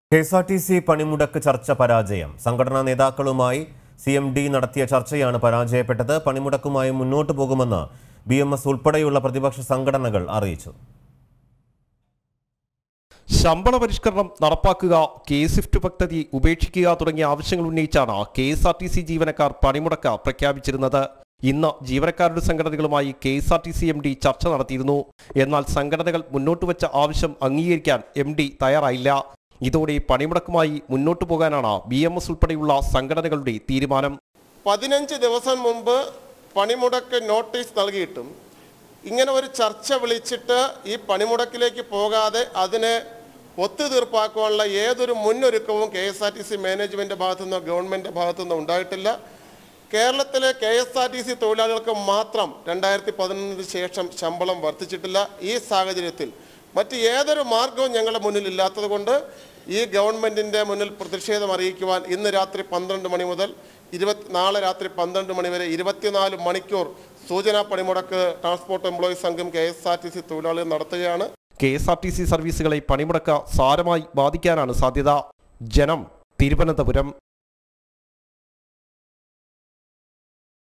K S R T C പണിമുടക്ക് ചർച്ച പരാജയം സംഘടനാ നേതാക്കളുമായി സി എം ഡി നടത്തിയ ചർച്ചയാണ് പരാജയപ്പെട്ടത് പണിമുടക്കുമായി മുന്നോട്ടു പോകുമെന്ന് ബി എം എസ് ഉൾപ്പെടെയുള്ള പ്രതിപക്ഷ സംഘടനകൾ അറിയിച്ചു ശമ്പള പരിഷ്കരണം നടപ്പാക്കുക കെ സ്വിഫ്റ്റ് പദ്ധതി ഉപേക്ഷിക്കുക തുടങ്ങിയ ആവശ്യങ്ങൾ ഉന്നയിച്ചാണ് K S R T C ജീവനക്കാർ പണിമുടക്ക് പ്രഖ്യാപിച്ചിരുന്നത് ഇന്ന് ജീവനക്കാരുടെ സംഘടനകളുമായി K S R T C M D ചർച്ച നടത്തിയിരുന്നു എന്നാൽ സംഘടനകൾ മുന്നോട്ട് വെച്ച ആവശ്യം അംഗീകരിക്കാൻ എം ഡി തയ്യാറായില്ല ഇതോടെ പണിമുടക്കുമായി മുന്നോട്ടു പോകാനാണ് ബി എം എസ് ഉൾപ്പെടെയുള്ള സംഘടനകളുടെ തീരുമാനം പതിനഞ്ച് ദിവസം മുമ്പ് പണിമുടക്ക് നോട്ടീസ് നൽകിയിട്ടും ഇങ്ങനെ ഒരു ചർച്ച വിളിച്ചിട്ട് ഈ പണിമുടക്കിലേക്ക് പോകാതെ അതിനെ ഒത്തുതീർപ്പാക്കാനുള്ള ഏതൊരു മുന്നൊരുക്കവും K S R T C management ഭാഗത്തുനിന്നോ ഗവൺമെൻറ് ഭാഗത്തുനിന്നോ ഉണ്ടായിട്ടില്ല കേരളത്തിലെ K S R T C തൊഴിലാളികൾക്ക് മാത്രം രണ്ടായിരത്തി പതിനൊന്നിന് ശേഷം ശമ്പളം വർദ്ധിച്ചിട്ടില്ല ഈ സാഹചര്യത്തിൽ മറ്റ് ഏതൊരു മാർഗവും ഞങ്ങളുടെ മുന്നിൽ ഇല്ലാത്തത് കൊണ്ട് ഈ ഗവൺമെൻറ്റിൻ്റെ മുന്നിൽ പ്രതിഷേധം അറിയിക്കുവാൻ ഇന്ന് രാത്രി പന്ത്രണ്ട് മണി മുതൽ ഇരുപത്തി നാളെ രാത്രി പന്ത്രണ്ട് മണി വരെ ഇരുപത്തിനാല് മണിക്കൂർ സൂചനാ പണിമുടക്ക് ട്രാൻസ്പോർട്ട് എംപ്ലോയീസ് സംഘം K S R T C തൊഴിലാളികൾ നടത്തുകയാണ് K S R T C സർവീസുകളെ പണിമുടക്ക് സാരമായി ബാധിക്കാനാണ് സാധ്യത ജനം തിരുവനന്തപുരം